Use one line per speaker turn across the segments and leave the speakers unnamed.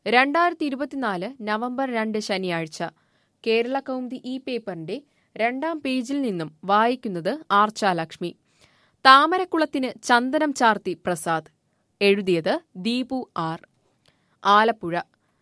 രണ്ടായിരത്തി ഇരുപത്തിനാല് നവംബർ രണ്ട് ശനിയാഴ്ച കേരള കൗമുദി ഈ പേപ്പറിന്റെ രണ്ടാം പേജിൽ നിന്നും വായിക്കുന്നത് ആർച്ചാലക്ഷ്മി താമരക്കുളത്തിന് ചന്ദനം ചാർത്തി പ്രസാദ് എഴുതിയത് ദീപു ആർ ആലപ്പുഴ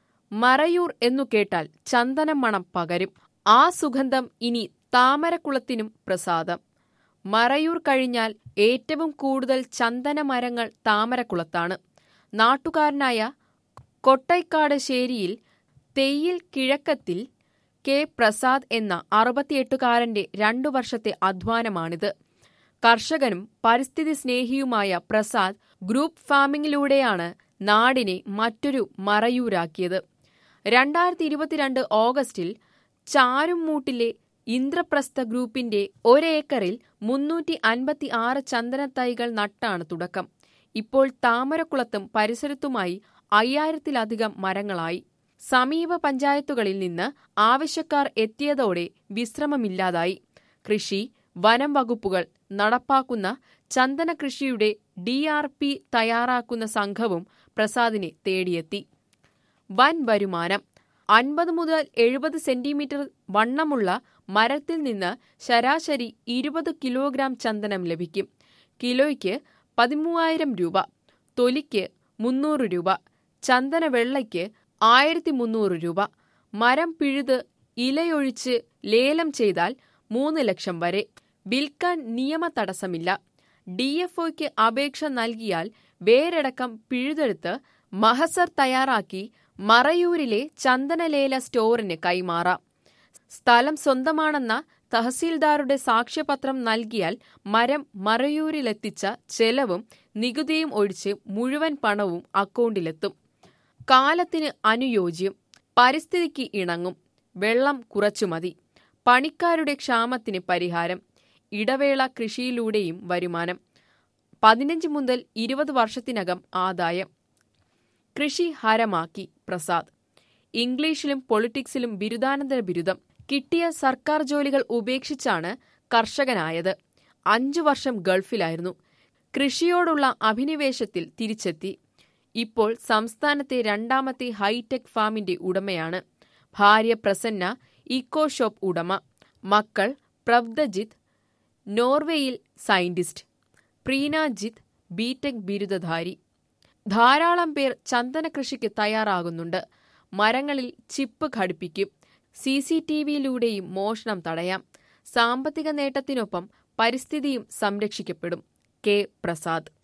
മറയൂർ എന്നു കേട്ടാൽ ചന്ദനം മണം പകരും ആ സുഗന്ധം ഇനി താമരക്കുളത്തിനും പ്രസാദം മറയൂർ കഴിഞ്ഞാൽ ഏറ്റവും കൂടുതൽ ചന്ദന മരങ്ങൾ താമരക്കുളത്താണ് നാട്ടുകാരനായ കൊട്ടൈക്കാട് ശേരിയിൽ തെയ്യിൽ കിഴക്കത്തിൽ കെ പ്രസാദ് എന്ന അറുപത്തിയെട്ടുകാരന്റെ രണ്ടു വർഷത്തെ അധ്വാനമാണിത് കർഷകനും പരിസ്ഥിതി സ്നേഹിയുമായ പ്രസാദ് ഗ്രൂപ്പ് ഫാമിംഗിലൂടെയാണ് നാടിനെ മറ്റൊരു മറയൂരാക്കിയത് രണ്ടായിരത്തി ഇരുപത്തിരണ്ട് ഓഗസ്റ്റിൽ ചാരുമൂട്ടിലെ ഇന്ദ്രപ്രസ്ഥ ഗ്രൂപ്പിന്റെ ഒരേക്കറിൽ മുന്നൂറ്റി അൻപത്തി ആറ് ചന്ദനത്തൈകൾ നട്ടാണ് തുടക്കം ഇപ്പോൾ താമരക്കുളത്തും പരിസരത്തുമായി അയ്യായിരത്തിലധികം മരങ്ങളായി സമീപ പഞ്ചായത്തുകളിൽ നിന്ന് ആവശ്യക്കാർ എത്തിയതോടെ വിശ്രമമില്ലാതായി കൃഷി വനം വകുപ്പുകൾ നടപ്പാക്കുന്ന ചന്ദന കൃഷിയുടെ ഡി ആർ പി തയ്യാറാക്കുന്ന സംഘവും പ്രസാദിനെ തേടിയെത്തി വൻ വരുമാനം അൻപത് മുതൽ എഴുപത് സെന്റിമീറ്റർ വണ്ണമുള്ള മരത്തിൽ നിന്ന് ശരാശരി ഇരുപത് കിലോഗ്രാം ചന്ദനം ലഭിക്കും കിലോയ്ക്ക് പതിമൂവായിരം രൂപ തൊലിക്ക് മുന്നൂറ് രൂപ ചന്ദന വെള്ളയ്ക്ക് ആയിരത്തി മുന്നൂറ് രൂപ മരം പിഴുത് ഇലയൊഴിച്ച് ലേലം ചെയ്താൽ മൂന്ന് ലക്ഷം വരെ വിൽക്കാൻ നിയമ തടസ്സമില്ല ഡി എഫ് ഒക്ക് അപേക്ഷ നൽകിയാൽ വേരടക്കം പിഴുതെടുത്ത് മഹസർ തയ്യാറാക്കി മറയൂരിലെ ചന്ദനലേല സ്റ്റോറിന് കൈമാറാം സ്ഥലം സ്വന്തമാണെന്ന തഹസീൽദാരുടെ സാക്ഷ്യപത്രം നൽകിയാൽ മരം മറയൂരിലെത്തിച്ച ചെലവും നികുതിയും ഒഴിച്ച് മുഴുവൻ പണവും അക്കൗണ്ടിലെത്തും കാലത്തിന് അനുയോജ്യം പരിസ്ഥിതിക്ക് ഇണങ്ങും വെള്ളം കുറച്ചു മതി പണിക്കാരുടെ ക്ഷാമത്തിന് പരിഹാരം ഇടവേള കൃഷിയിലൂടെയും വരുമാനം പതിനഞ്ച് മുതൽ ഇരുപത് വർഷത്തിനകം ആദായം കൃഷി ഹരമാക്കി പ്രസാദ് ഇംഗ്ലീഷിലും പൊളിറ്റിക്സിലും ബിരുദാനന്തര ബിരുദം കിട്ടിയ സർക്കാർ ജോലികൾ ഉപേക്ഷിച്ചാണ് കർഷകനായത് അഞ്ചു വർഷം ഗൾഫിലായിരുന്നു കൃഷിയോടുള്ള അഭിനിവേശത്തിൽ തിരിച്ചെത്തി ഇപ്പോൾ സംസ്ഥാനത്തെ രണ്ടാമത്തെ ഹൈടെക് ഫാമിന്റെ ഉടമയാണ് ഭാര്യ പ്രസന്ന ഇക്കോ ഷോപ്പ് ഉടമ മക്കൾ പ്രവ്ദജിത്ത് നോർവേയിൽ സയന്റിസ്റ്റ് പ്രീനാജിത്ത് ബിടെക് ബിരുദധാരി ധാരാളം പേർ ചന്ദന കൃഷിക്ക് തയ്യാറാകുന്നുണ്ട് മരങ്ങളിൽ ചിപ്പ് ഘടിപ്പിക്കും സി സി ടി വിയിലൂടെയും മോഷണം തടയാം സാമ്പത്തിക നേട്ടത്തിനൊപ്പം പരിസ്ഥിതിയും സംരക്ഷിക്കപ്പെടും കെ പ്രസാദ്